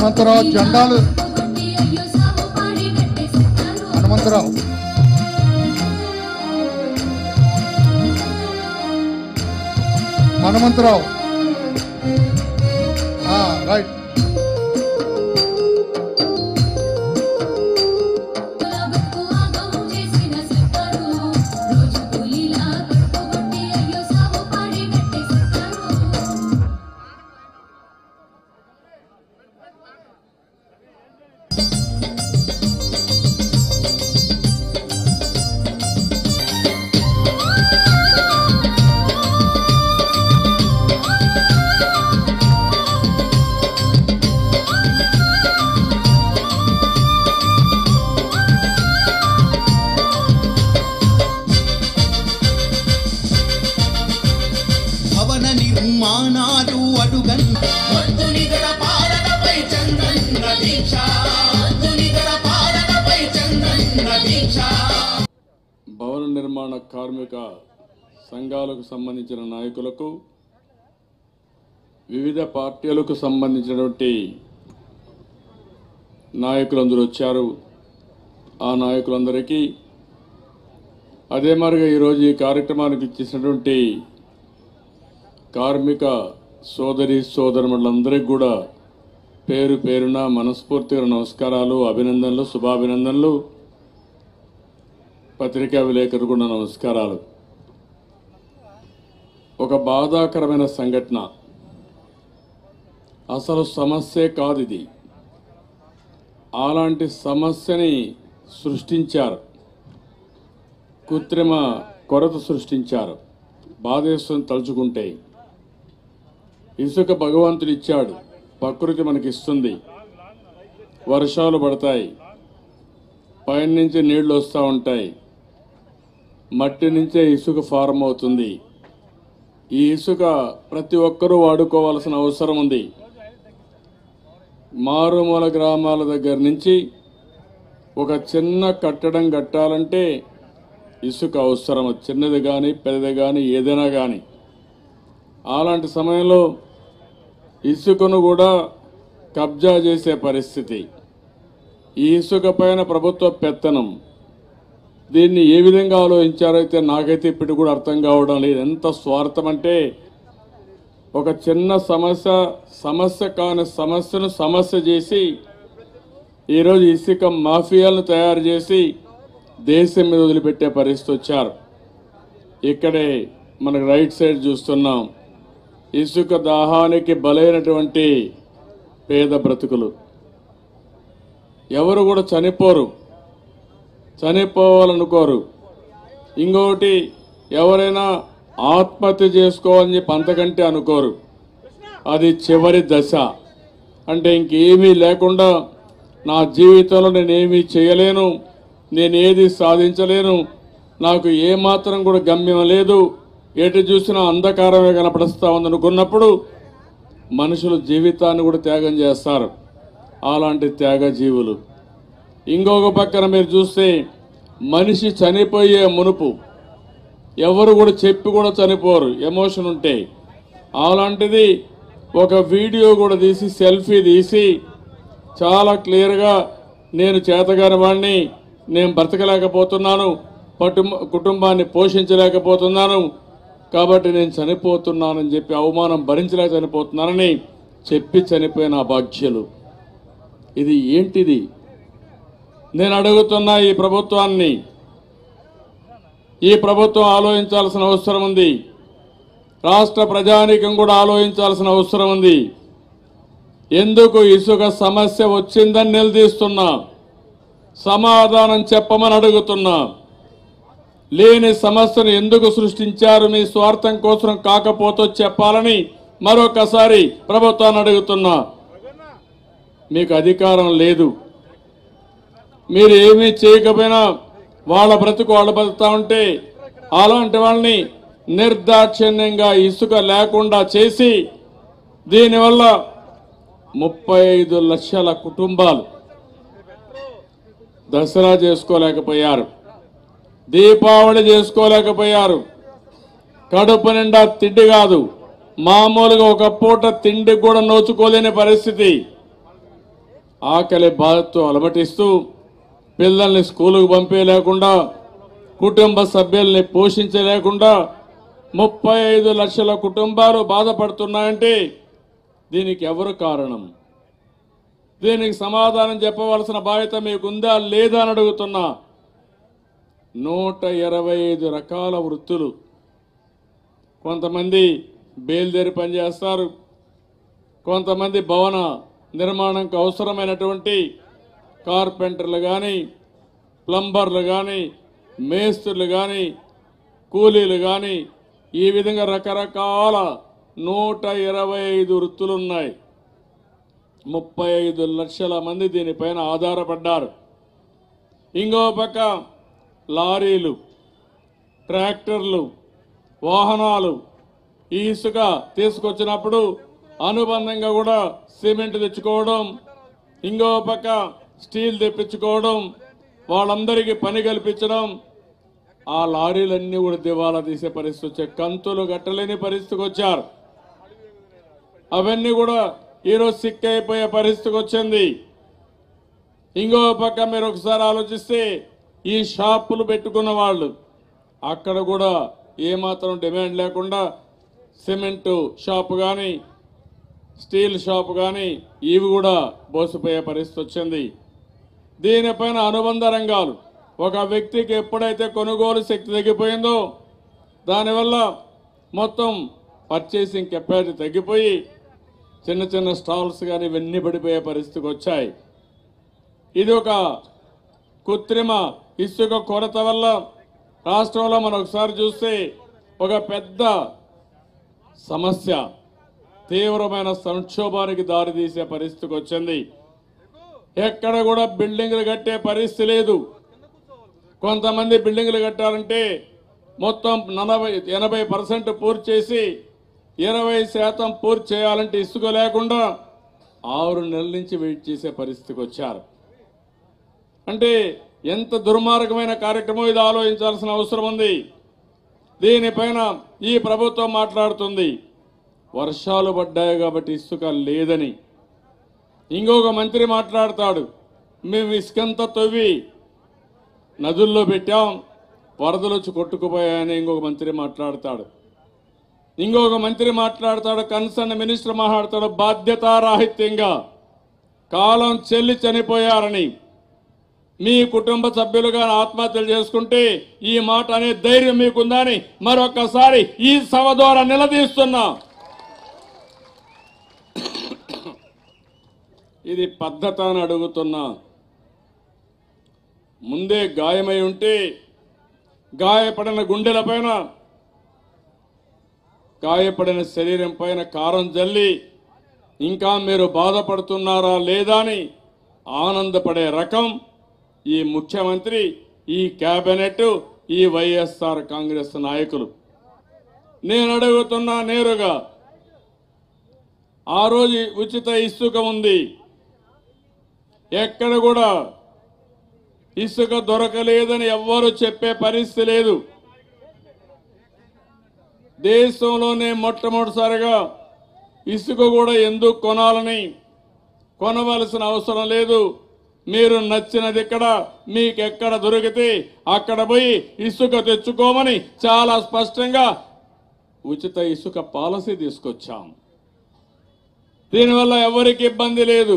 హనుమంతరావు జెండాలు హనుమంతరావు హనుమంతరావు ఆ, రైట్ భవన నిర్మాణాలు అడుగన్ మంతునిగడ పాలనపై చంద్రన్న దీక్ష మంతునిగడ పాలనపై చంద్రన్న దీక్ష భవన నిర్మాణ కార్మిక సంఘాలకు సంబంధించిన నాయకులకు వివిధ పార్టీలకు సంబంధించినటువంటి నాయకులందరూ వచ్చారు ఆ నాయకులందరికీ అదే మరిగా ఈరోజు ఈ కార్యక్రమానికి ఇచ్చేసినటువంటి కార్మిక సోదరి సోదరులందరికీ కూడా పేరు పేరున మనస్ఫూర్తిగా నమస్కారాలు అభినందనలు శుభాభినందనలు పత్రికా విలేకరు కూడా నమస్కారాలు ఒక బాధాకరమైన సంఘటన అసలు సమస్యే కాదు ఇది అలాంటి సమస్యని సృష్టించారు కృత్రిమ కొరత సృష్టించారు బాధేశ్వరం తలుచుకుంటే ఇసుక భగవంతుడు ఇచ్చాడు ప్రకృతి మనకిస్తుంది వర్షాలు పడతాయి పైన నుంచి నీళ్లు వస్తూ ఉంటాయి మట్టి నుంచే ఇసుక ఫారం అవుతుంది ఈ ఇసుక ప్రతి ఒక్కరూ వాడుకోవాల్సిన అవసరం ఉంది మారుమూల గ్రామాల దగ్గర నుంచి ఒక చిన్న కట్టడం కట్టాలంటే ఇసుక అవసరం చిన్నది కానీ పెద్దది కానీ ఏదైనా కానీ అలాంటి సమయంలో ఇసుకను కూడా కబ్జా చేసే పరిస్థితి ఈ ఇసుక పైన ప్రభుత్వ పెత్తనం దీన్ని ఏ విధంగా ఆలోచించారో అయితే నాకైతే ఇప్పటికి కూడా అర్థం కావడం లేదు ఎంత స్వార్థం అంటే ఒక చిన్న సమస్య సమస్య కాని సమస్యను సమస్య చేసి ఈరోజు ఇసుక మాఫియాలను తయారు చేసి దేశం మీద వదిలిపెట్టే పరిస్థితి వచ్చారు ఇక్కడే మనకు రైట్ సైడ్ చూస్తున్నాం ఇసుక దాహానికి బలైనటువంటి పేద బ్రతుకులు ఎవరు కూడా చనిపోరు చనిపోవాలనుకోరు ఇంకొకటి ఎవరైనా ఆత్మహత్య చేసుకోవాలని చెప్పి అంతకంటే అనుకోరు అది చివరి దశ అంటే ఇంకేమీ లేకుండా నా జీవితంలో నేనేమీ చేయలేను నేనేది సాధించలేను నాకు ఏమాత్రం కూడా గమ్యం లేదు ఎటు చూసినా అంధకారమే కనపడుస్తా ఉందనుకున్నప్పుడు మనుషులు జీవితాన్ని కూడా త్యాగం చేస్తారు అలాంటి త్యాగ జీవులు ఇంకొక పక్కన మీరు చూస్తే మనిషి చనిపోయే మునుపు ఎవరు కూడా చెప్పి కూడా చనిపోరు ఎమోషన్ ఉంటే అలాంటిది ఒక వీడియో కూడా తీసి సెల్ఫీ తీసి చాలా క్లియర్గా నేను చేతగాని వాడిని నేను బ్రతకలేకపోతున్నాను పటు కుటుంబాన్ని పోషించలేకపోతున్నాను కాబట్టి నేను చనిపోతున్నానని చెప్పి అవమానం భరించలేక చనిపోతున్నానని చెప్పి చనిపోయిన అభాగ్యులు ఇది ఏంటిది నేను అడుగుతున్నా ఈ ప్రభుత్వాన్ని ఈ ప్రభుత్వం ఆలోచించాల్సిన అవసరం ఉంది రాష్ట్ర ప్రజానీకం కూడా ఆలోచించాల్సిన అవసరం ఉంది ఎందుకు ఇసుక సమస్య వచ్చిందని నిలదీస్తున్నా సమాధానం చెప్పమని అడుగుతున్నా లేని సమస్యను ఎందుకు సృష్టించారు మీ స్వార్థం కోసం కాకపోతే చెప్పాలని మరొకసారి ప్రభుత్వాన్ని అడుగుతున్నా మీకు అధికారం లేదు మీరు ఏమీ చేయకపోయినా వాళ్ళ బ్రతుకు వాళ్ళు బతుకుతా ఉంటే అలాంటి వాళ్ళని నిర్దాక్షిణ్యంగా ఇసుక లేకుండా చేసి దీనివల్ల ముప్పై ఐదు లక్షల కుటుంబాలు దసరా చేసుకోలేకపోయారు దీపావళి చేసుకోలేకపోయారు కడుపు నిండా తిండి కాదు మామూలుగా ఒక పూట తిండి కూడా నోచుకోలేని పరిస్థితి ఆకలి బాధతో అలమటిస్తూ పిల్లల్ని స్కూలుకు పంపేయలేకుండా కుటుంబ సభ్యుల్ని పోషించలేకుండా ముప్పై ఐదు లక్షల కుటుంబాలు బాధపడుతున్నాయంటే దీనికి ఎవరు కారణం దీనికి సమాధానం చెప్పవలసిన బాధ్యత మీకుందా లేదా అని అడుగుతున్నా నూట ఇరవై ఐదు రకాల వృత్తులు కొంతమంది బేల్దేరి పనిచేస్తారు కొంతమంది భవన నిర్మాణంకు అవసరమైనటువంటి కార్పెంటర్లు కానీ ప్లంబర్లు కానీ మేస్త్రులు కానీ కూలీలు కానీ ఈ విధంగా రకరకాల నూట ఇరవై ఐదు వృత్తులు ఉన్నాయి ముప్పై ఐదు లక్షల మంది దీనిపైన ఆధారపడ్డారు ఇంకో పక్క లారీలు ట్రాక్టర్లు వాహనాలు ఈ ఇసుక తీసుకొచ్చినప్పుడు అనుబంధంగా కూడా సిమెంట్ తెచ్చుకోవడం ఇంకో పక్క స్టీల్ తెప్పించుకోవడం వాళ్ళందరికీ పని కల్పించడం ఆ లారీలన్నీ కూడా దివాలా తీసే పరిస్థితి వచ్చాయి కంతులు కట్టలేని పరిస్థితికి వచ్చారు అవన్నీ కూడా ఈరోజు సిక్ అయిపోయే పరిస్థితికి వచ్చింది ఇంకో పక్క మీరు ఒకసారి ఆలోచిస్తే ఈ షాపులు పెట్టుకున్న వాళ్ళు అక్కడ కూడా ఏమాత్రం డిమాండ్ లేకుండా సిమెంటు షాపు కానీ స్టీల్ షాపు కానీ ఇవి కూడా బోసిపోయే పరిస్థితి వచ్చింది దీనిపైన అనుబంధ రంగాలు ఒక వ్యక్తికి ఎప్పుడైతే కొనుగోలు శక్తి తగ్గిపోయిందో దానివల్ల మొత్తం పర్చేసింగ్ కెపాసిటీ తగ్గిపోయి చిన్న చిన్న స్టాల్స్ కానీ ఇవన్నీ పడిపోయే పరిస్థితికి వచ్చాయి ఇది ఒక కృత్రిమ ఇసుక కొరత వల్ల రాష్ట్రంలో మనం ఒకసారి చూస్తే ఒక పెద్ద సమస్య తీవ్రమైన సంక్షోభానికి దారితీసే పరిస్థితికి వచ్చింది ఎక్కడ కూడా బిల్డింగ్లు కట్టే పరిస్థితి లేదు కొంతమంది బిల్డింగ్లు కట్టాలంటే మొత్తం నలభై ఎనభై పర్సెంట్ పూర్తి చేసి ఇరవై శాతం పూర్తి చేయాలంటే ఇసుక లేకుండా ఆరు నెలల నుంచి వెయిట్ చేసే పరిస్థితికి వచ్చారు అంటే ఎంత దుర్మార్గమైన కార్యక్రమం ఇది ఆలోచించాల్సిన అవసరం ఉంది దీనిపైన ఈ ప్రభుత్వం మాట్లాడుతుంది వర్షాలు పడ్డాయి కాబట్టి ఇసుక లేదని ఇంకొక మంత్రి మాట్లాడతాడు మేము ఇసుకంతా తవ్వి నదుల్లో పెట్టాం వరదలు వచ్చి కొట్టుకుపోయాయని ఇంకొక మంత్రి మాట్లాడతాడు ఇంకొక మంత్రి మాట్లాడతాడు కన్సర్న్ మినిస్టర్ మాట్లాడతాడు బాధ్యతారాహిత్యంగా కాలం చెల్లి చనిపోయారని మీ కుటుంబ సభ్యులుగా ఆత్మహత్యలు చేసుకుంటే ఈ మాట అనే ధైర్యం మీకుందని మరొకసారి ఈ సభ ద్వారా నిలదీస్తున్నా ఇది పద్ధత అని అడుగుతున్నా ముందే గాయమై ఉంటే గాయపడిన గుండెల పైన గాయపడిన శరీరం పైన కారం జల్లి ఇంకా మీరు బాధపడుతున్నారా లేదా అని ఆనందపడే రకం ఈ ముఖ్యమంత్రి ఈ కేబినెట్ ఈ వైఎస్ఆర్ కాంగ్రెస్ నాయకులు నేను అడుగుతున్నా నేరుగా ఆ రోజు ఉచిత ఇసుక ఉంది ఎక్కడ కూడా ఇసుక దొరకలేదని ఎవ్వరు చెప్పే పరిస్థితి లేదు దేశంలోనే మొట్టమొదటిసారిగా ఇసుక కూడా ఎందుకు కొనాలని కొనవలసిన అవసరం లేదు మీరు నచ్చినది ఇక్కడ మీకు ఎక్కడ దొరికితే అక్కడ పోయి ఇసుక తెచ్చుకోమని చాలా స్పష్టంగా ఉచిత ఇసుక పాలసీ తీసుకొచ్చాం దీనివల్ల ఎవరికి ఇబ్బంది లేదు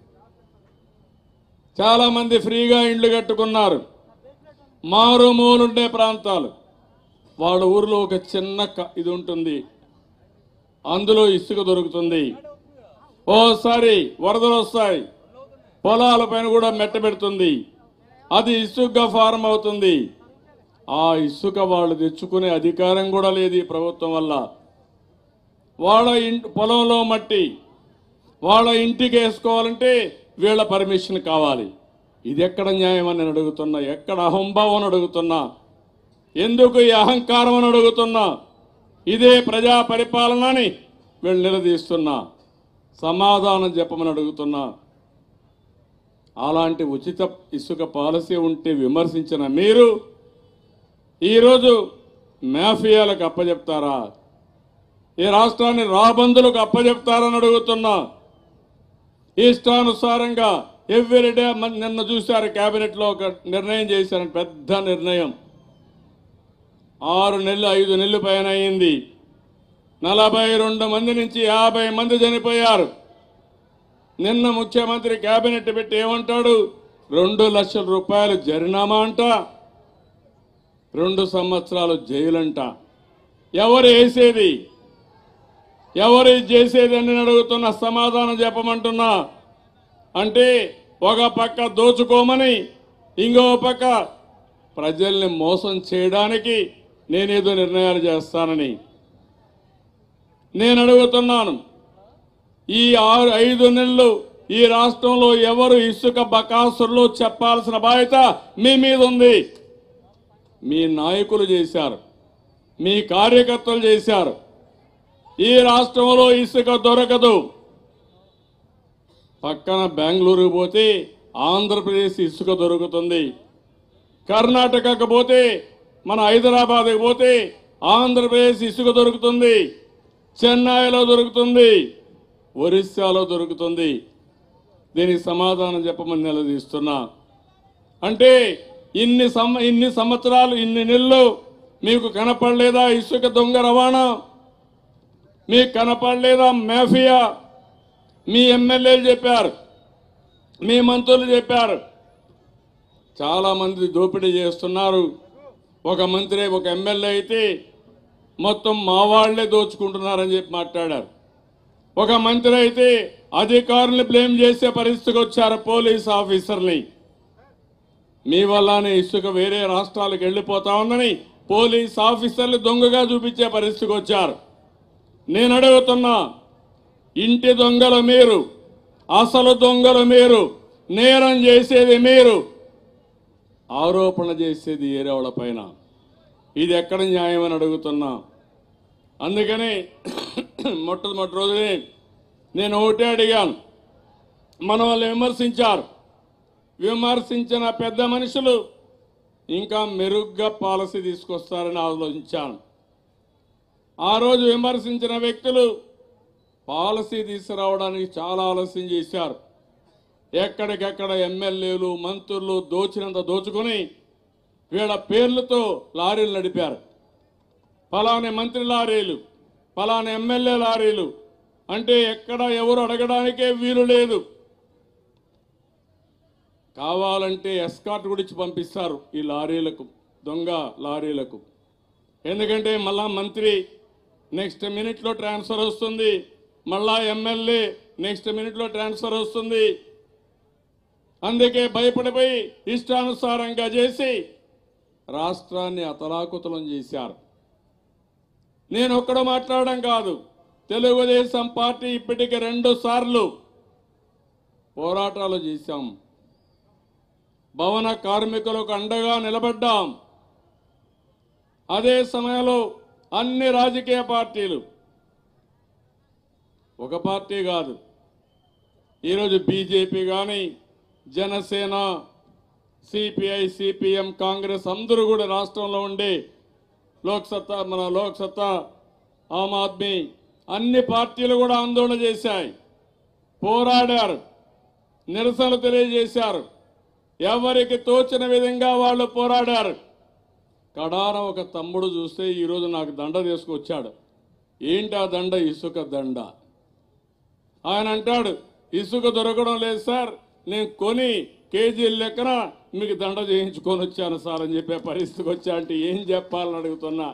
చాలా మంది ఫ్రీగా ఇండ్లు కట్టుకున్నారు మారుమూలుండే ప్రాంతాలు వాళ్ళ ఊర్లో ఒక చిన్న క- ఇది ఉంటుంది అందులో ఇసుక దొరుకుతుంది ఓసారి వరదలు వస్తాయి పొలాలపైన కూడా మెట్ట పెడుతుంది అది ఇసుకగా ఫారం అవుతుంది ఆ ఇసుక వాళ్ళు తెచ్చుకునే అధికారం కూడా లేదు ఈ ప్రభుత్వం వల్ల వాళ్ళ ఇంటి పొలంలో మట్టి వాళ్ళ ఇంటికి వేసుకోవాలంటే వీళ్ళ పర్మిషన్ కావాలి ఇది ఎక్కడ న్యాయం అని నేను అడుగుతున్నా ఎక్కడ అహంభావం అని అడుగుతున్నా ఎందుకు ఈ అహంకారం అని అడుగుతున్నా ఇదే ప్రజా పరిపాలన అని వీళ్ళు నిలదీస్తున్నా సమాధానం చెప్పమని అడుగుతున్నా అలాంటి ఉచిత ఇసుక పాలసీ ఉంటే విమర్శించిన మీరు ఈరోజు మాఫియాలకు అప్పచెప్తారా ఈ రాష్ట్రాన్ని రాబందులకు అప్పచెప్తారని అడుగుతున్నా ఇష్టానుసారంగా ఎవ్రీడే నిన్న చూశారు కేబినెట్లో ఒక నిర్ణయం చేశారు పెద్ద నిర్ణయం ఆరు నెలలు ఐదు నెలలు పైన అయింది నలభై రెండు మంది నుంచి యాభై మంది చనిపోయారు నిన్న ముఖ్యమంత్రి కేబినెట్ పెట్టి ఏమంటాడు రెండు లక్షల రూపాయలు జరినామా అంట రెండు సంవత్సరాలు జైలంట ఎవరు వేసేది ఎవరు ఇది చేసేది అని నేను అడుగుతున్న సమాధానం చెప్పమంటున్నా అంటే ఒక పక్క దోచుకోమని ఇంకో పక్క ప్రజల్ని మోసం చేయడానికి నేనేదో నిర్ణయాలు చేస్తానని నేను అడుగుతున్నాను ఈ ఆరు ఐదు నెలలు ఈ రాష్ట్రంలో ఎవరు ఇసుక బకాసురులు చెప్పాల్సిన బాధ్యత మీ మీద ఉంది మీ నాయకులు చేశారు మీ కార్యకర్తలు చేశారు ఈ రాష్ట్రంలో ఇసుక దొరకదు పక్కన బెంగళూరు పోతే ఆంధ్రప్రదేశ్ ఇసుక దొరుకుతుంది కర్ణాటకకు పోతే మన హైదరాబాద్కి పోతే ఆంధ్రప్రదేశ్ ఇసుక దొరుకుతుంది చెన్నైలో దొరుకుతుంది ఒరిస్సాలో దొరుకుతుంది దీనికి సమాధానం చెప్పమని నిలదీస్తున్నా అంటే ఇన్ని సం ఇన్ని సంవత్సరాలు ఇన్ని నెలలు మీకు కనపడలేదా ఇసుక దొంగ రవాణా మీకు కనపడలేదా మాఫియా మీ ఎమ్మెల్యేలు చెప్పారు మీ మంత్రులు చెప్పారు చాలా మంది దోపిడీ చేస్తున్నారు ఒక మంత్రి ఒక ఎమ్మెల్యే అయితే మొత్తం మా వాళ్లే దోచుకుంటున్నారని చెప్పి మాట్లాడారు ఒక మంత్రి అయితే అధికారుల్ని బ్లేమ్ చేసే పరిస్థితికి వచ్చారు పోలీస్ ఆఫీసర్ని మీ వల్లనే ఇసుక వేరే రాష్ట్రాలకు వెళ్ళిపోతా ఉందని పోలీస్ ఆఫీసర్లు దొంగగా చూపించే పరిస్థితికి వచ్చారు నేను అడుగుతున్నా ఇంటి దొంగలు మీరు అసలు దొంగలు మీరు నేరం చేసేది మీరు ఆరోపణ చేసేది ఏరేవాళ్ళ పైన ఇది ఎక్కడ న్యాయమని అడుగుతున్నా అందుకని మొట్టమొదటి రోజునే నేను ఒకటే అడిగాను మన వాళ్ళు విమర్శించారు విమర్శించిన పెద్ద మనుషులు ఇంకా మెరుగ్గా పాలసీ తీసుకొస్తారని ఆలోచించాను ఆ రోజు విమర్శించిన వ్యక్తులు పాలసీ తీసుకురావడానికి చాలా ఆలస్యం చేశారు ఎక్కడికెక్కడ ఎమ్మెల్యేలు మంత్రులు దోచినంత దోచుకొని వీళ్ళ పేర్లతో లారీలు నడిపారు ఫలాని మంత్రి లారీలు ఫలాని ఎమ్మెల్యే లారీలు అంటే ఎక్కడ ఎవరు అడగడానికే వీలు లేదు కావాలంటే ఎస్కార్ట్ గురించి పంపిస్తారు ఈ లారీలకు దొంగ లారీలకు ఎందుకంటే మళ్ళా మంత్రి నెక్స్ట్ మినిట్లో ట్రాన్స్ఫర్ వస్తుంది మళ్ళా ఎమ్మెల్యే నెక్స్ట్ మినిట్లో ట్రాన్స్ఫర్ వస్తుంది అందుకే భయపడిపోయి ఇష్టానుసారంగా చేసి రాష్ట్రాన్ని అతలాకుతలం చేశారు నేను ఒక్కడ మాట్లాడడం కాదు తెలుగుదేశం పార్టీ ఇప్పటికి రెండు సార్లు పోరాటాలు చేశాం భవన కార్మికులకు అండగా నిలబడ్డాం అదే సమయంలో అన్ని రాజకీయ పార్టీలు ఒక పార్టీ కాదు ఈరోజు బీజేపీ కానీ జనసేన సిపిఐ సిపిఎం కాంగ్రెస్ అందరూ కూడా రాష్ట్రంలో ఉండే లోక్సత్తా మన లోక్సత్తా ఆమ్ ఆద్మీ అన్ని పార్టీలు కూడా ఆందోళన చేశాయి పోరాడారు నిరసనలు తెలియజేశారు ఎవరికి తోచిన విధంగా వాళ్ళు పోరాడారు కడాన ఒక తమ్ముడు చూస్తే ఈరోజు నాకు దండ తీసుకొచ్చాడు ఏంటి ఆ దండ ఇసుక దండ ఆయన అంటాడు ఇసుక దొరకడం లేదు సార్ నేను కొని కేజీల లెక్కన మీకు దండ చేయించుకొని వచ్చాను సార్ అని చెప్పే పరిస్థితికి వచ్చా అంటే ఏం చెప్పాలని అడుగుతున్నా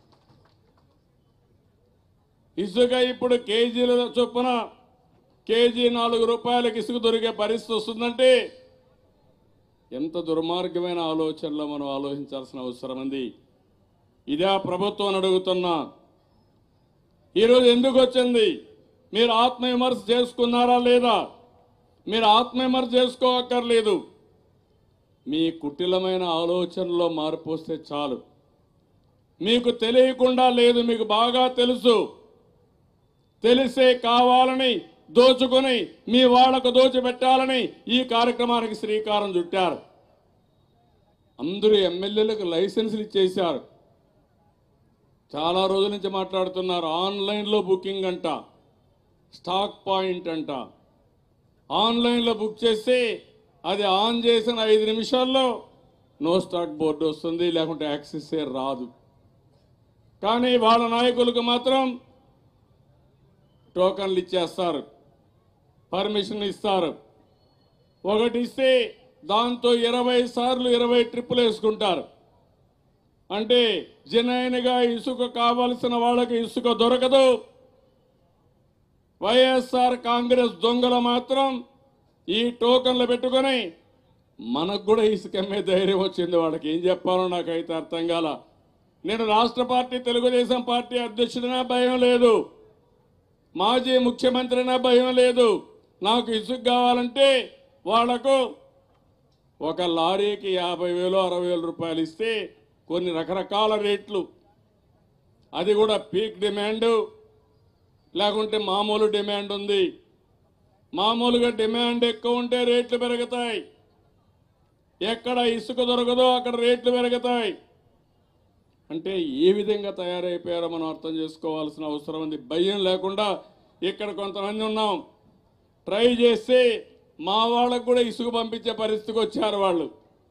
ఇసుక ఇప్పుడు కేజీల చొప్పున కేజీ నాలుగు రూపాయలకి ఇసుక దొరికే పరిస్థితి వస్తుందంటే ఎంత దుర్మార్గమైన ఆలోచనలో మనం ఆలోచించాల్సిన అవసరం ఉంది ఇదే ఆ ప్రభుత్వం అడుగుతున్నా ఈరోజు ఎందుకు వచ్చింది మీరు ఆత్మవిమర్శ చేసుకున్నారా లేదా మీరు ఆత్మవిమర్శ చేసుకోవక్కర్లేదు మీ కుటిలమైన ఆలోచనలో మార్పు వస్తే చాలు మీకు తెలియకుండా లేదు మీకు బాగా తెలుసు తెలిసే కావాలని దోచుకొని మీ వాళ్లకు దోచిపెట్టాలని ఈ కార్యక్రమానికి శ్రీకారం చుట్టారు అందరూ ఎమ్మెల్యేలకు లైసెన్సులు ఇచ్చేశారు చాలా రోజుల నుంచి మాట్లాడుతున్నారు ఆన్లైన్లో బుకింగ్ అంట స్టాక్ పాయింట్ అంట ఆన్లైన్లో బుక్ చేస్తే అది ఆన్ చేసిన ఐదు నిమిషాల్లో నో స్టాక్ బోర్డు వస్తుంది లేకుంటే యాక్సెస్ రాదు కానీ వాళ్ళ నాయకులకు మాత్రం టోకన్లు ఇచ్చేస్తారు పర్మిషన్ ఇస్తారు ఒకటి ఇస్తే దాంతో ఇరవై సార్లు ఇరవై ట్రిప్పులు వేసుకుంటారు అంటే జనైనగా ఇసుక కావలసిన వాళ్ళకి ఇసుక దొరకదు వైఎస్ఆర్ కాంగ్రెస్ దొంగలు మాత్రం ఈ టోకన్లు పెట్టుకొని మనకు కూడా ఇసుకమ్మే ధైర్యం వచ్చింది వాళ్ళకి ఏం చెప్పాలో నాకైతే అర్థం కాల నేను రాష్ట్ర పార్టీ తెలుగుదేశం పార్టీ అధ్యక్షుడినా భయం లేదు మాజీ ముఖ్యమంత్రినా భయం లేదు నాకు ఇసుక కావాలంటే వాళ్లకు ఒక లారీకి యాభై వేలు అరవై వేల రూపాయలు ఇస్తే కొన్ని రకరకాల రేట్లు అది కూడా పీక్ డిమాండ్ లేకుంటే మామూలు డిమాండ్ ఉంది మామూలుగా డిమాండ్ ఎక్కువ ఉంటే రేట్లు పెరుగుతాయి ఎక్కడ ఇసుక దొరకదో అక్కడ రేట్లు పెరుగుతాయి అంటే ఏ విధంగా తయారైపోయారో మనం అర్థం చేసుకోవాల్సిన అవసరం ఉంది భయం లేకుండా ఇక్కడ కొంతమంది ఉన్నాం ట్రై చేస్తే మా వాళ్ళకు కూడా ఇసుక పంపించే పరిస్థితికి వచ్చారు వాళ్ళు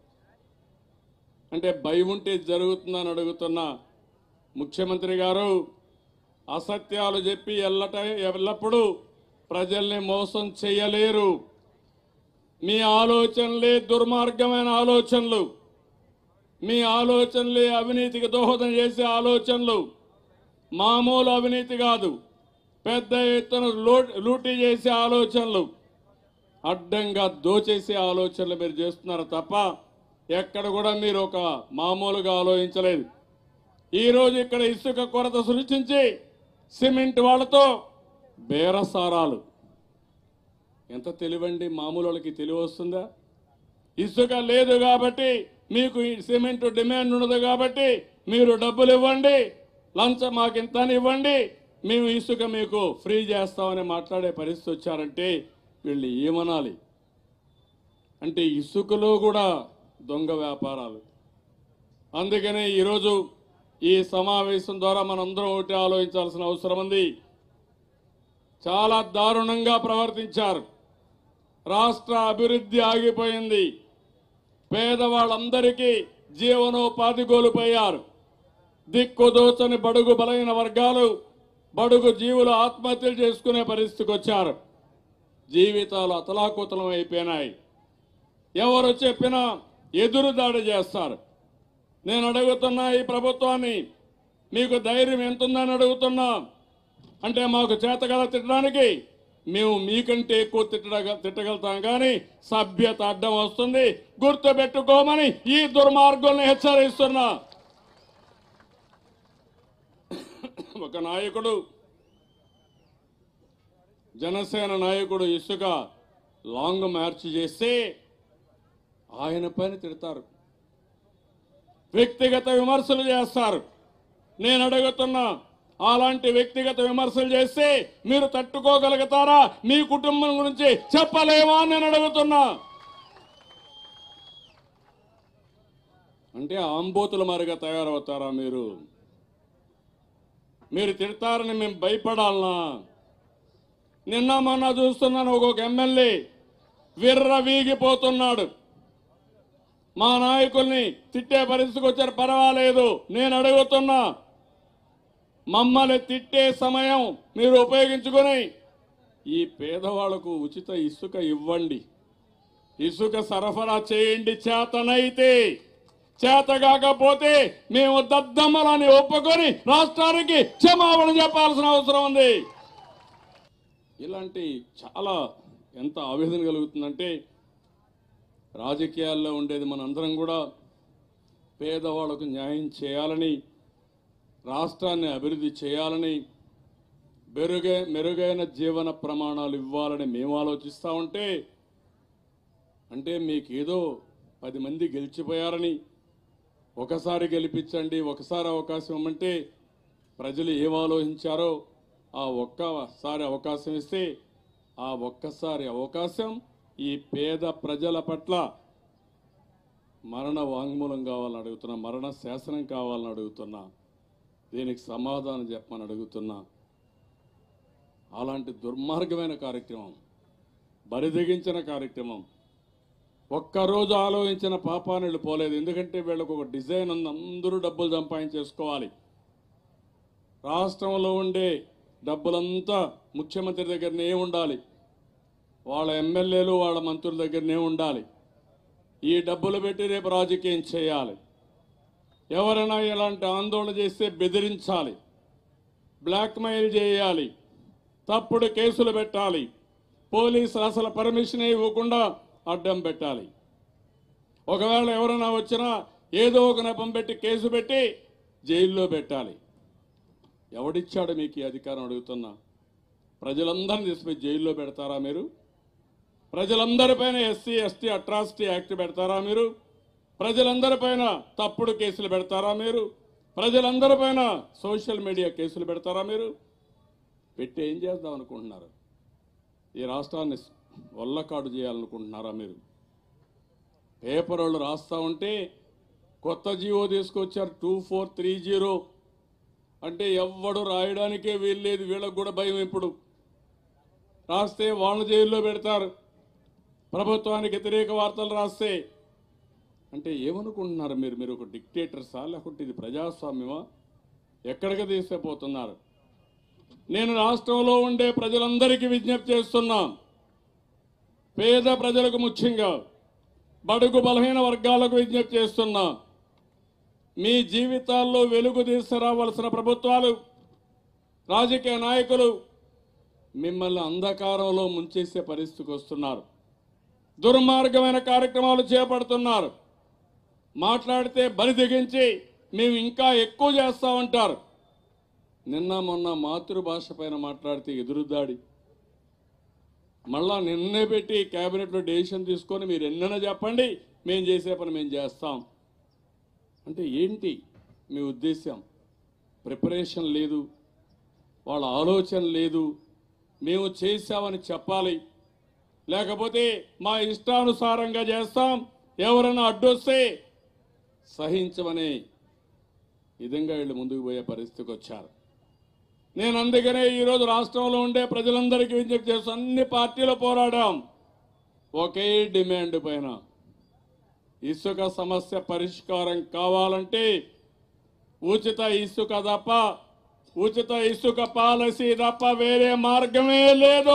అంటే భయం ఉంటే ఇది జరుగుతుందని అడుగుతున్నా ముఖ్యమంత్రి గారు అసత్యాలు చెప్పి ఎల్లట ఎల్లప్పుడూ ప్రజల్ని మోసం చేయలేరు మీ ఆలోచనలే దుర్మార్గమైన ఆలోచనలు మీ ఆలోచనలే అవినీతికి దోహదం చేసే ఆలోచనలు మామూలు అవినీతి కాదు పెద్ద ఎత్తున లో- లూటీ చేసే ఆలోచనలు అడ్డంగా దోచేసే ఆలోచనలు మీరు చేస్తున్నారు తప్ప ఎక్కడ కూడా మీరు ఒక మామూలుగా ఆలోచించలేదు ఈరోజు ఇక్కడ ఇసుక కొరత సృష్టించి సిమెంట్ వాళ్ళతో బేరసారాలు ఎంత తెలివండి మామూలు వాళ్ళకి తెలివి వస్తుందా ఇసుక లేదు కాబట్టి మీకు ఈ సిమెంట్ డిమాండ్ ఉండదు కాబట్టి మీరు డబ్బులు ఇవ్వండి లంచం మాకు ఇంత అని ఇవ్వండి మేము ఇసుక మీకు ఫ్రీ చేస్తామని మాట్లాడే పరిస్థితి వచ్చారంటే వీళ్ళు ఏమనాలి అంటే ఇసుకలో కూడా దొంగ వ్యాపారాలు అందుకనే ఈరోజు ఈ సమావేశం ద్వారా మనందరం ఒకటి ఆలోచించాల్సిన అవసరం ఉంది చాలా దారుణంగా ప్రవర్తించారు రాష్ట్ర అభివృద్ధి ఆగిపోయింది పేదవాళ్ళందరికీ జీవనోపాధి కోల్పోయారు దిక్కుదోచని బడుగు బలైన వర్గాలు బడుగు జీవులు ఆత్మహత్యలు చేసుకునే పరిస్థితికి వచ్చారు జీవితాలు అతలాకుతలం అయిపోయినాయి ఎవరు చెప్పినా ఎదురుదాడి చేస్తారు నేను అడుగుతున్నా ఈ ప్రభుత్వాన్ని మీకు ధైర్యం ఎంతుందని అడుగుతున్నా అంటే మాకు చేతగల తిట్టడానికి మేము మీకంటే ఎక్కువ తిట్టగ తిట్టగలుగుతాం కానీ సభ్యత అడ్డం వస్తుంది గుర్తు పెట్టుకోమని ఈ దుర్మార్గుల్ని హెచ్చరిస్తున్నా ఒక నాయకుడు జనసేన నాయకుడు ఇసుక లాంగ్ మార్చ్ చేస్తే ఆయన పైన తిడతారు వ్యక్తిగత విమర్శలు చేస్తారు నేను అడుగుతున్నా అలాంటి వ్యక్తిగత విమర్శలు చేస్తే మీరు తట్టుకోగలుగుతారా మీ కుటుంబం గురించి చెప్పలేమా అని నేను అడుగుతున్నా అంటే ఆంబోతుల మారిగా తయారవుతారా మీరు మీరు తిడతారని మేము భయపడాలనా నిన్న మొన్న చూస్తున్నాను ఒక్కొక్క ఎమ్మెల్యే విర్ర వీగిపోతున్నాడు మా నాయకుల్ని తిట్టే పరిస్థితికి వచ్చారు పర్వాలేదు నేను అడుగుతున్నా మమ్మల్ని తిట్టే సమయం మీరు ఉపయోగించుకొని ఈ పేదవాళ్లకు ఉచిత ఇసుక ఇవ్వండి ఇసుక సరఫరా చేయండి చేతనైతే చేత కాకపోతే మేము దద్దమ్మలని ఒప్పుకొని రాష్ట్రానికి క్షమాపణ చెప్పాల్సిన అవసరం ఉంది ఇలాంటి చాలా ఎంత ఆవేదన కలుగుతుందంటే రాజకీయాల్లో ఉండేది మనందరం కూడా పేదవాళ్లకు న్యాయం చేయాలని రాష్ట్రాన్ని అభివృద్ధి చేయాలని మెరుగై మెరుగైన జీవన ప్రమాణాలు ఇవ్వాలని మేము ఆలోచిస్తూ ఉంటే అంటే మీకేదో పది మంది గెలిచిపోయారని ఒకసారి గెలిపించండి ఒకసారి అవకాశం ఇవ్వమంటే ప్రజలు ఏం ఆలోచించారో ఆ ఒక్కసారి అవకాశం ఇస్తే ఆ ఒక్కసారి అవకాశం ఈ పేద ప్రజల పట్ల మరణ వాంగ్మూలం కావాలని అడుగుతున్నా మరణ శాసనం కావాలని అడుగుతున్నా దీనికి సమాధానం చెప్పమని అడుగుతున్నా అలాంటి దుర్మార్గమైన కార్యక్రమం బరిదెగించిన కార్యక్రమం ఒక్కరోజు ఆలోచించిన పాపాన్ని వీళ్ళు పోలేదు ఎందుకంటే వీళ్ళకు ఒక డిజైన్ ఉంది అందరూ డబ్బులు సంపాదించేసుకోవాలి రాష్ట్రంలో ఉండే డబ్బులంతా ముఖ్యమంత్రి దగ్గరనే ఉండాలి వాళ్ళ ఎమ్మెల్యేలు వాళ్ళ మంత్రుల దగ్గరనే ఉండాలి ఈ డబ్బులు పెట్టి రేపు రాజకీయం చేయాలి ఎవరైనా ఇలాంటి ఆందోళన చేస్తే బెదిరించాలి బ్లాక్మెయిల్ చేయాలి తప్పుడు కేసులు పెట్టాలి పోలీసులు అసలు పర్మిషన్ ఇవ్వకుండా అడ్డం పెట్టాలి ఒకవేళ ఎవరైనా వచ్చినా ఏదో ఒక నెపం పెట్టి కేసు పెట్టి జైల్లో పెట్టాలి ఎవడిచ్చాడు మీకు ఈ అధికారం అడుగుతున్నా ప్రజలందరినీ తీసుకుపోయి జైల్లో పెడతారా మీరు ప్రజలందరిపైన ఎస్సీ ఎస్టీ అట్రాసిటీ యాక్ట్ పెడతారా మీరు ప్రజలందరిపైన తప్పుడు కేసులు పెడతారా మీరు ప్రజలందరిపైన సోషల్ మీడియా కేసులు పెడతారా మీరు పెట్టి ఏం చేద్దాం అనుకుంటున్నారు ఈ రాష్ట్రాన్ని వల్లకాడు చేయాలనుకుంటున్నారా మీరు పేపర్ వాళ్ళు రాస్తా ఉంటే కొత్త జీవో తీసుకొచ్చారు టూ ఫోర్ త్రీ జీరో అంటే ఎవ్వడు రాయడానికే వీల్లేదు వీళ్ళకు కూడా భయం ఇప్పుడు రాస్తే వాళ్ళ జైల్లో పెడతారు ప్రభుత్వానికి వ్యతిరేక వార్తలు రాస్తే అంటే ఏమనుకుంటున్నారు మీరు మీరు ఒక డిక్టేటర్సా లేకుంటే ఇది ప్రజాస్వామ్యమా ఎక్కడికి తీసుకుపోతున్నారు నేను రాష్ట్రంలో ఉండే ప్రజలందరికీ విజ్ఞప్తి చేస్తున్నా పేద ప్రజలకు ముఖ్యంగా బడుగు బలహీన వర్గాలకు విజ్ఞప్తి చేస్తున్నా మీ జీవితాల్లో వెలుగు తీసుకురావాల్సిన ప్రభుత్వాలు రాజకీయ నాయకులు మిమ్మల్ని అంధకారంలో ముంచేసే పరిస్థితికి వస్తున్నారు దుర్మార్గమైన కార్యక్రమాలు చేపడుతున్నారు మాట్లాడితే బలి తెగించి మేము ఇంకా ఎక్కువ చేస్తామంటారు నిన్న మొన్న మాతృభాష పైన మాట్లాడితే ఎదురుదాడి మళ్ళా నిన్నే పెట్టి కేబినెట్లో డెసిషన్ తీసుకొని మీరు ఎన్నైనా చెప్పండి మేము చేసే పని మేము చేస్తాం అంటే ఏంటి మీ ఉద్దేశం ప్రిపరేషన్ లేదు వాళ్ళ ఆలోచన లేదు మేము చేశామని చెప్పాలి లేకపోతే మా ఇష్టానుసారంగా చేస్తాం ఎవరైనా అడ్డొస్తే సహించమని విధంగా వీళ్ళు ముందుకు పోయే పరిస్థితికి వచ్చారు నేను అందుకనే ఈరోజు రాష్ట్రంలో ఉండే ప్రజలందరికీ విజ్ఞప్తి చేస్తూ అన్ని పార్టీలు పోరాడాం ఒకే డిమాండ్ పైన ఇసుక సమస్య పరిష్కారం కావాలంటే ఉచిత ఇసుక తప్ప ఉచిత ఇసుక పాలసీ తప్ప వేరే మార్గమే లేదు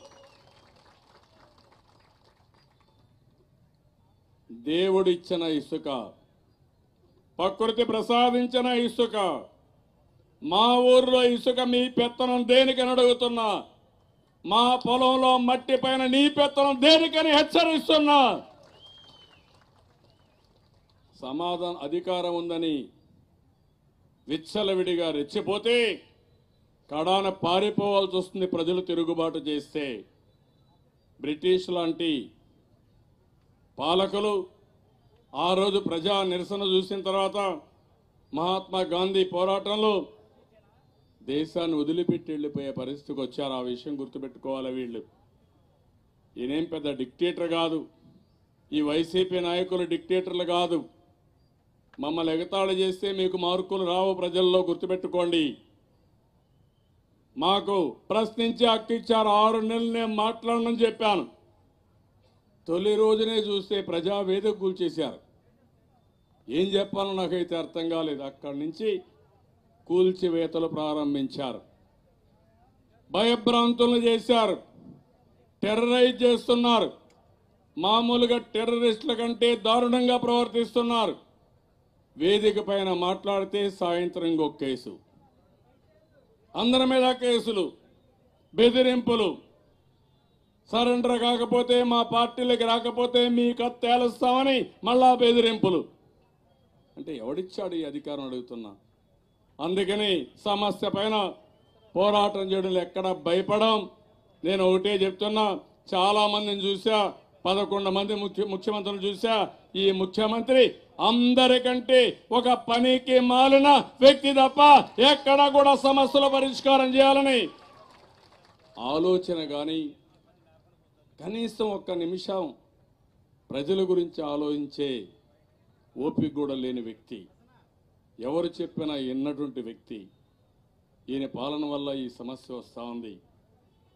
దేవుడిచ్చిన ఇసుక ప్రకృతి ప్రసాదించిన ఇసుక మా ఊర్లో ఇసుక మీ పెత్తనం దేనికని అడుగుతున్నా మా పొలంలో మట్టి పైన నీ పెత్తనం దేనికని హెచ్చరిస్తున్నా సమాధానం అధికారం ఉందని విచ్చలవిడిగా రెచ్చిపోతే కడాన పారిపోవాల్సి వస్తుంది ప్రజలు తిరుగుబాటు చేస్తే బ్రిటిష్ లాంటి పాలకులు ఆ రోజు ప్రజా నిరసన చూసిన తర్వాత మహాత్మా గాంధీ పోరాటంలో దేశాన్ని వదిలిపెట్టి వెళ్ళిపోయే పరిస్థితికి వచ్చారు ఆ విషయం గుర్తుపెట్టుకోవాలి వీళ్ళు ఈయనేం పెద్ద డిక్టేటర్ కాదు ఈ వైసీపీ నాయకులు డిక్టేటర్లు కాదు మమ్మల్ని ఎగతాళి చేస్తే మీకు మార్కులు రావు ప్రజల్లో గుర్తుపెట్టుకోండి మాకు ప్రశ్నించి హక్కు ఇచ్చారు ఆరు నెలలు నేను మాట్లాడనని చెప్పాను తొలి రోజునే చూస్తే ప్రజావేదిక కూల్చేశారు ఏం చెప్పాలో నాకైతే అర్థం కాలేదు అక్కడి నుంచి కూల్చివేతలు ప్రారంభించారు భయభ్రాంతులను చేశారు టెర్రరైజ్ చేస్తున్నారు మామూలుగా టెర్రరిస్టుల కంటే దారుణంగా ప్రవర్తిస్తున్నారు వేదిక పైన మాట్లాడితే సాయంత్రం ఇంకొక కేసు అందరి మీద కేసులు బెదిరింపులు సరెండర్ కాకపోతే మా పార్టీలకు రాకపోతే మీకు తేలుస్తామని మళ్ళా బెదిరింపులు అంటే ఎవడిచ్చాడు ఈ అధికారం అడుగుతున్నా అందుకని సమస్య పైన పోరాటం చేయడం ఎక్కడ భయపడం నేను ఒకటే చెప్తున్నా చాలా మందిని చూసా పదకొండు మంది ముఖ్య ముఖ్యమంత్రులు చూసా ఈ ముఖ్యమంత్రి అందరికంటే ఒక పనికి మాలిన వ్యక్తి తప్ప ఎక్కడ కూడా సమస్యల పరిష్కారం చేయాలని ఆలోచన కానీ కనీసం ఒక్క నిమిషం ప్రజల గురించి ఆలోచించే ఓపిక కూడా లేని వ్యక్తి ఎవరు చెప్పినా ఎన్నటువంటి వ్యక్తి ఈయన పాలన వల్ల ఈ సమస్య వస్తూ ఉంది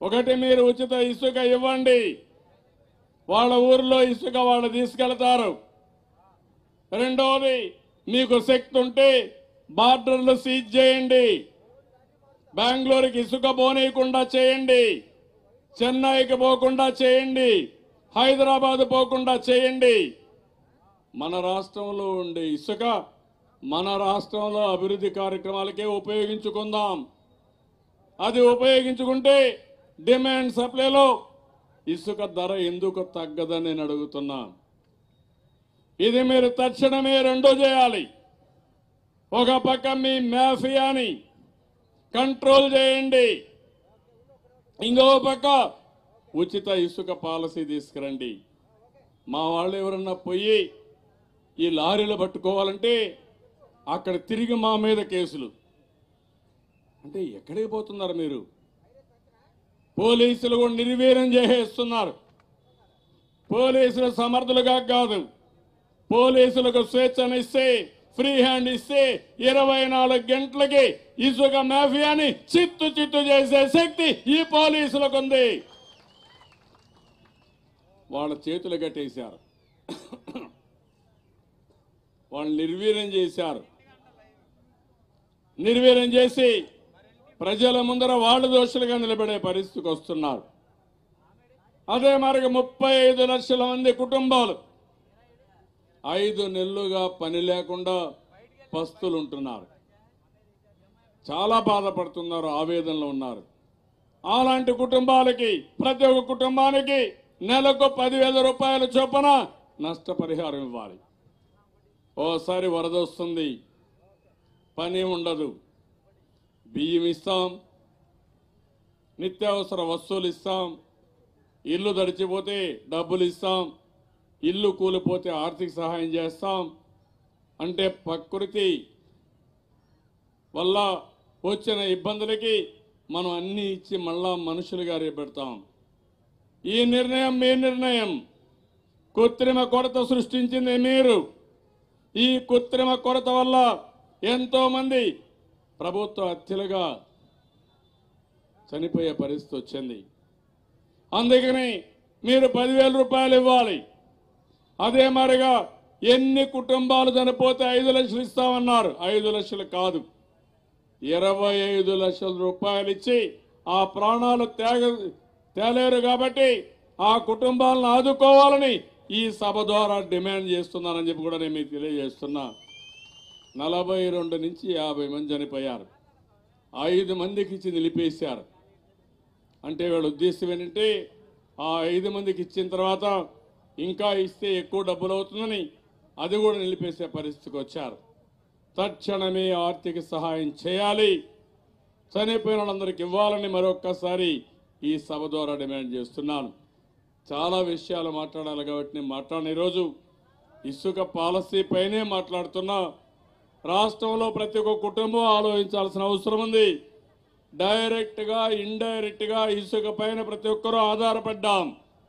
ఒకటి మీరు ఉచిత ఇసుక ఇవ్వండి వాళ్ళ ఊర్లో ఇసుక వాళ్ళు తీసుకెళ్తారు రెండవది మీకు శక్తి ఉంటే బార్డర్లు సీజ్ చేయండి బెంగళూరుకి ఇసుక పోనీయకుండా చేయండి చెన్నైకి పోకుండా చేయండి హైదరాబాద్ పోకుండా చేయండి మన రాష్ట్రంలో ఉండే ఇసుక మన రాష్ట్రంలో అభివృద్ధి కార్యక్రమాలకే ఉపయోగించుకుందాం అది ఉపయోగించుకుంటే డిమాండ్ సప్లైలో ఇసుక ధర ఎందుకు తగ్గదని నేను అడుగుతున్నా ఇది మీరు తక్షణమే రెండో చేయాలి ఒక పక్క మీ మాఫియాని కంట్రోల్ చేయండి ఇంకో పక్క ఉచిత ఇసుక పాలసీ తీసుకురండి మా వాళ్ళు ఎవరన్నా పోయి ఈ లారీలు పట్టుకోవాలంటే అక్కడ తిరిగి మా మీద కేసులు అంటే ఎక్కడికి పోతున్నారు మీరు పోలీసులు కూడా నిర్వీర్యం చేసేస్తున్నారు పోలీసులు సమర్థులుగా కాదు పోలీసులకు స్వేచ్ఛనిస్తే ఫ్రీ హ్యాండ్ ఇస్తే ఇరవై నాలుగు గంటలకి ఇసుక మాఫియాని చిత్తు చిత్తు చేసే శక్తి ఈ పోలీసులకు ఉంది వాళ్ళ చేతులు కట్టేశారు వాళ్ళు నిర్వీర్యం చేశారు నిర్వీర్యం చేసి ప్రజల ముందర వాళ్ళు దోషులుగా నిలబడే పరిస్థితికి వస్తున్నారు అదే మరి ముప్పై ఐదు లక్షల మంది కుటుంబాలు ఐదు నెలలుగా పని లేకుండా పస్తులు ఉంటున్నారు చాలా బాధపడుతున్నారు ఆవేదనలో ఉన్నారు అలాంటి కుటుంబాలకి ప్రతి ఒక్క కుటుంబానికి నెలకు పదివేల రూపాయల చొప్పున నష్టపరిహారం ఇవ్వాలి ఓసారి వరద వస్తుంది పని ఉండదు బియ్యం ఇస్తాం నిత్యావసర వస్తువులు ఇస్తాం ఇల్లు దడిచిపోతే డబ్బులు ఇస్తాం ఇల్లు కూలిపోతే ఆర్థిక సహాయం చేస్తాం అంటే ప్రకృతి వల్ల వచ్చిన ఇబ్బందులకి మనం అన్ని ఇచ్చి మళ్ళా మనుషులుగా రేపెడతాం ఈ నిర్ణయం మీ నిర్ణయం కృత్రిమ కొరత సృష్టించింది మీరు ఈ కృత్రిమ కొరత వల్ల ఎంతో మంది ప్రభుత్వ హత్యలుగా చనిపోయే పరిస్థితి వచ్చింది అందుకని మీరు పదివేల రూపాయలు ఇవ్వాలి అదే మరిగా ఎన్ని కుటుంబాలు చనిపోతే ఐదు లక్షలు ఇస్తామన్నారు ఐదు లక్షలు కాదు ఇరవై ఐదు లక్షల రూపాయలు ఇచ్చి ఆ ప్రాణాలు త్యాగ తేలేరు కాబట్టి ఆ కుటుంబాలను ఆదుకోవాలని ఈ సభ ద్వారా డిమాండ్ చేస్తున్నానని చెప్పి కూడా నేను మీకు తెలియజేస్తున్నా నలభై రెండు నుంచి యాభై మంది చనిపోయారు ఐదు మందికి ఇచ్చి నిలిపేశారు అంటే వీళ్ళ ఉద్దేశం ఏంటంటే ఆ ఐదు మందికి ఇచ్చిన తర్వాత ఇంకా ఇస్తే ఎక్కువ డబ్బులు అవుతుందని అది కూడా నిలిపేసే పరిస్థితికి వచ్చారు తక్షణమే ఆర్థిక సహాయం చేయాలి చనిపోయిన వాళ్ళందరికీ ఇవ్వాలని మరొక్కసారి ఈ సభ ద్వారా డిమాండ్ చేస్తున్నాను చాలా విషయాలు మాట్లాడాలి కాబట్టి నేను మాట్లాడిన ఈరోజు ఇసుక పాలసీ పైనే మాట్లాడుతున్నా రాష్ట్రంలో ప్రతి ఒక్క కుటుంబం ఆలోచించాల్సిన అవసరం ఉంది డైరెక్ట్ గా ఇండైరెక్ట్ గా ఇసుక పైన ప్రతి ఒక్కరూ ఆధారపడ్డాం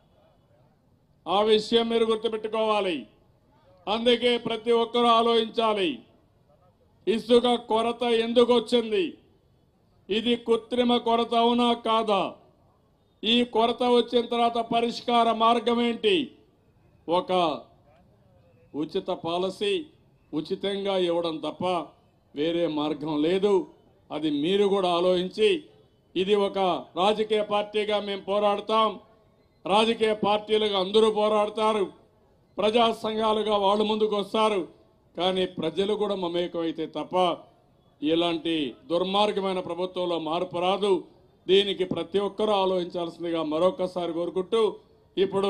ఆ విషయం మీరు గుర్తుపెట్టుకోవాలి అందుకే ప్రతి ఒక్కరూ ఆలోచించాలి ఇసుక కొరత ఎందుకు వచ్చింది ఇది కృత్రిమ కొరత అవునా కాదా ఈ కొరత వచ్చిన తర్వాత పరిష్కార మార్గం ఏంటి ఒక ఉచిత పాలసీ ఉచితంగా ఇవ్వడం తప్ప వేరే మార్గం లేదు అది మీరు కూడా ఆలోచించి ఇది ఒక రాజకీయ పార్టీగా మేము పోరాడతాం రాజకీయ పార్టీలుగా అందరూ పోరాడతారు ప్రజా సంఘాలుగా వాళ్ళు ముందుకు వస్తారు కానీ ప్రజలు కూడా మమేకమైతే తప్ప ఇలాంటి దుర్మార్గమైన ప్రభుత్వంలో మార్పు రాదు దీనికి ప్రతి ఒక్కరూ ఆలోచించాల్సిందిగా మరొకసారి కోరుకుంటూ ఇప్పుడు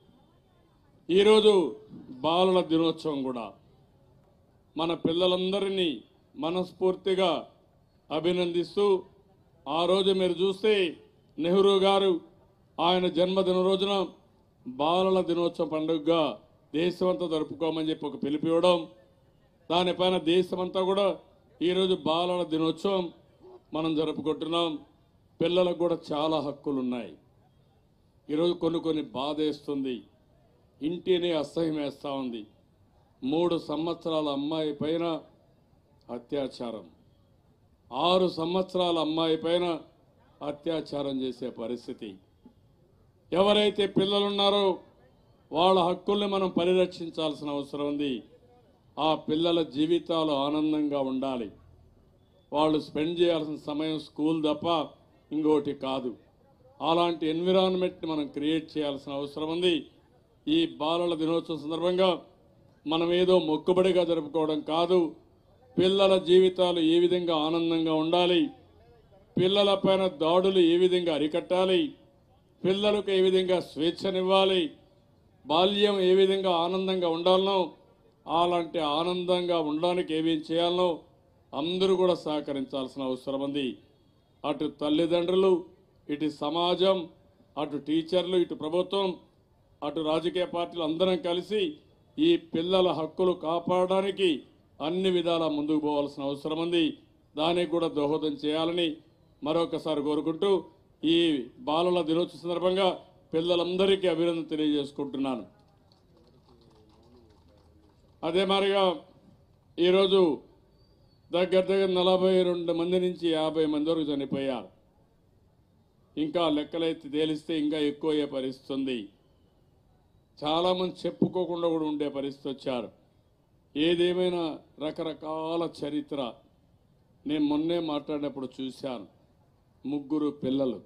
ఈరోజు బాలల దినోత్సవం కూడా మన పిల్లలందరినీ మనస్ఫూర్తిగా అభినందిస్తూ ఆ రోజు మీరు చూస్తే నెహ్రూ గారు ఆయన జన్మదిన రోజున బాలల దినోత్సవం పండుగగా దేశమంతా జరుపుకోమని చెప్పి ఒక పిలుపు ఇవ్వడం దానిపైన దేశమంతా కూడా ఈరోజు బాలల దినోత్సవం మనం జరుపుకుంటున్నాం పిల్లలకు కూడా చాలా హక్కులు ఉన్నాయి ఈరోజు కొన్ని కొన్ని బాధేస్తుంది ఇంటిని అసహ్యం వేస్తూ ఉంది మూడు సంవత్సరాల అమ్మాయి పైన అత్యాచారం ఆరు సంవత్సరాల అమ్మాయి పైన అత్యాచారం చేసే పరిస్థితి ఎవరైతే పిల్లలున్నారో వాళ్ళ హక్కుల్ని మనం పరిరక్షించాల్సిన అవసరం ఉంది ఆ పిల్లల జీవితాలు ఆనందంగా ఉండాలి వాళ్ళు స్పెండ్ చేయాల్సిన సమయం స్కూల్ తప్ప ఇంకోటి కాదు అలాంటి ఎన్విరాన్మెంట్ని మనం క్రియేట్ చేయాల్సిన అవసరం ఉంది ఈ బాలల దినోత్సవం సందర్భంగా మనం ఏదో మొక్కుబడిగా జరుపుకోవడం కాదు పిల్లల జీవితాలు ఏ విధంగా ఆనందంగా ఉండాలి పిల్లలపైన దాడులు ఏ విధంగా అరికట్టాలి పిల్లలకు ఏ విధంగా స్వేచ్ఛనివ్వాలి బాల్యం ఏ విధంగా ఆనందంగా ఉండాలనో అలాంటి ఆనందంగా ఉండడానికి ఏమేం చేయాలనో అందరూ కూడా సహకరించాల్సిన అవసరం ఉంది అటు తల్లిదండ్రులు ఇటు సమాజం అటు టీచర్లు ఇటు ప్రభుత్వం అటు రాజకీయ పార్టీలు అందరం కలిసి ఈ పిల్లల హక్కులు కాపాడడానికి అన్ని విధాలా ముందుకు పోవాల్సిన అవసరం ఉంది దానికి కూడా దోహదం చేయాలని మరొకసారి కోరుకుంటూ ఈ బాలల దినోత్సవ సందర్భంగా పిల్లలందరికీ అభినందన తెలియజేసుకుంటున్నాను అదే మాదిరిగా ఈరోజు దగ్గర దగ్గర నలభై రెండు మంది నుంచి యాభై మంది వరకు చనిపోయారు ఇంకా లెక్కలైతే తేలిస్తే ఇంకా ఎక్కువ అయ్యే పరిస్థితి ఉంది చాలా మంది చెప్పుకోకుండా కూడా ఉండే పరిస్థితి వచ్చారు ఏదేమైనా రకరకాల చరిత్ర నేను మొన్నే మాట్లాడినప్పుడు చూశాను ముగ్గురు పిల్లలు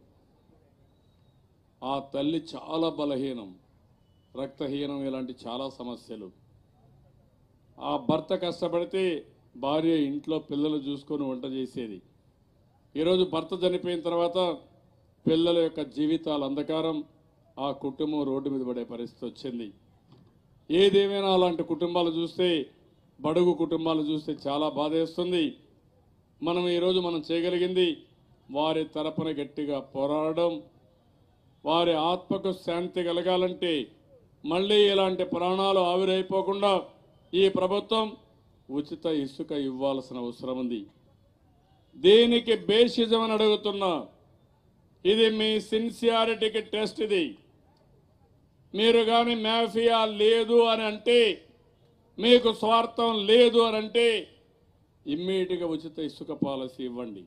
ఆ తల్లి చాలా బలహీనం రక్తహీనం ఇలాంటి చాలా సమస్యలు ఆ భర్త కష్టపడితే భార్య ఇంట్లో పిల్లలు చూసుకొని వంట చేసేది ఈరోజు భర్త చనిపోయిన తర్వాత పిల్లల యొక్క జీవితాల అంధకారం ఆ కుటుంబం రోడ్డు మీద పడే పరిస్థితి వచ్చింది ఏదేమైనా అలాంటి కుటుంబాలు చూస్తే బడుగు కుటుంబాలు చూస్తే చాలా బాధేస్తుంది మనం ఈరోజు మనం చేయగలిగింది వారి తరపున గట్టిగా పోరాడడం వారి ఆత్మకు శాంతి కలగాలంటే మళ్ళీ ఇలాంటి ప్రాణాలు ఆవిరైపోకుండా ఈ ప్రభుత్వం ఉచిత ఇసుక ఇవ్వాల్సిన అవసరం ఉంది దేనికి బేషిజం అని అడుగుతున్నా ఇది మీ సిన్సియారిటీకి టెస్ట్ ఇది మీరు కానీ మాఫియా లేదు అని అంటే మీకు స్వార్థం లేదు అని అంటే ఇమ్మీడియట్గా ఉచిత ఇసుక పాలసీ ఇవ్వండి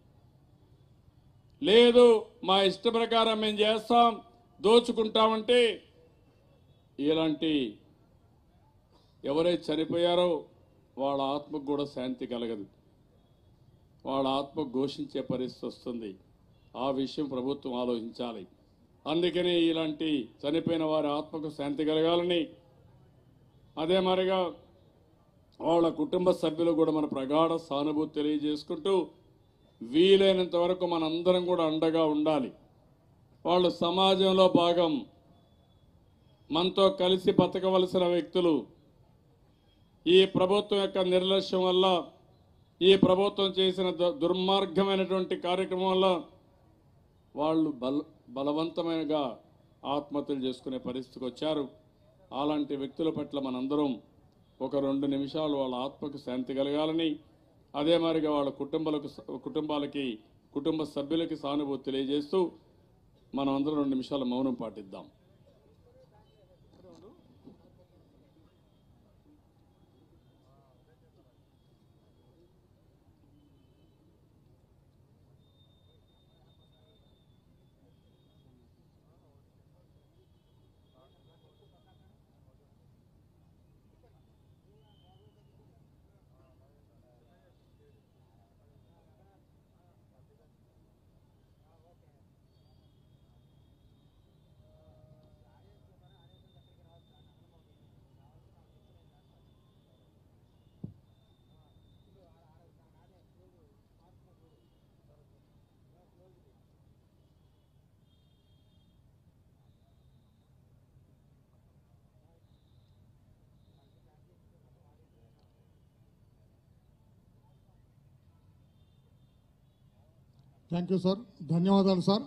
లేదు మా ఇష్ట ప్రకారం మేము చేస్తాం దోచుకుంటామంటే ఇలాంటి ఎవరైతే చనిపోయారో వాళ్ళ ఆత్మకు కూడా శాంతి కలగదు వాళ్ళ ఆత్మ ఘోషించే పరిస్థితి వస్తుంది ఆ విషయం ప్రభుత్వం ఆలోచించాలి అందుకని ఇలాంటి చనిపోయిన వారి ఆత్మకు శాంతి కలగాలని అదే మరిగా వాళ్ళ కుటుంబ సభ్యులు కూడా మన ప్రగాఢ సానుభూతి తెలియజేసుకుంటూ వీలైనంత వరకు మనందరం కూడా అండగా ఉండాలి వాళ్ళు సమాజంలో భాగం మనతో కలిసి బతకవలసిన వ్యక్తులు ఈ ప్రభుత్వం యొక్క నిర్లక్ష్యం వల్ల ఈ ప్రభుత్వం చేసిన దు- దుర్మార్గమైనటువంటి కార్యక్రమం వల్ల వాళ్ళు బల బలవంతమైనగా ఆత్మహత్యలు చేసుకునే పరిస్థితికి వచ్చారు అలాంటి వ్యక్తుల పట్ల మనందరం ఒక రెండు నిమిషాలు వాళ్ళ ఆత్మకు శాంతి కలగాలని అదే మాదిరిగా వాళ్ళ కుటుంబాలకు కుటుంబాలకి కుటుంబ సభ్యులకి సానుభూతి తెలియజేస్తూ మనం అందరం రెండు నిమిషాలు మౌనం పాటిద్దాం థ్యాంక్ యూ సార్ ధన్యవాదాలు సార్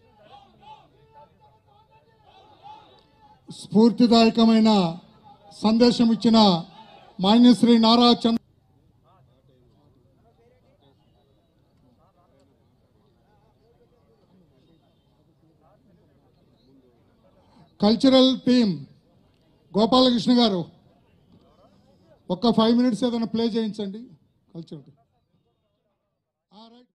స్ఫూర్తిదాయకమైన సందేశం ఇచ్చిన మాన్యశ్రీ నారా చంద్ర కల్చరల్ టీమ్ గోపాలకృష్ణ గారు ఒక్క ఫైవ్ మినిట్స్ ఏదైనా ప్లే చేయించండి కల్చరల్ టీమ్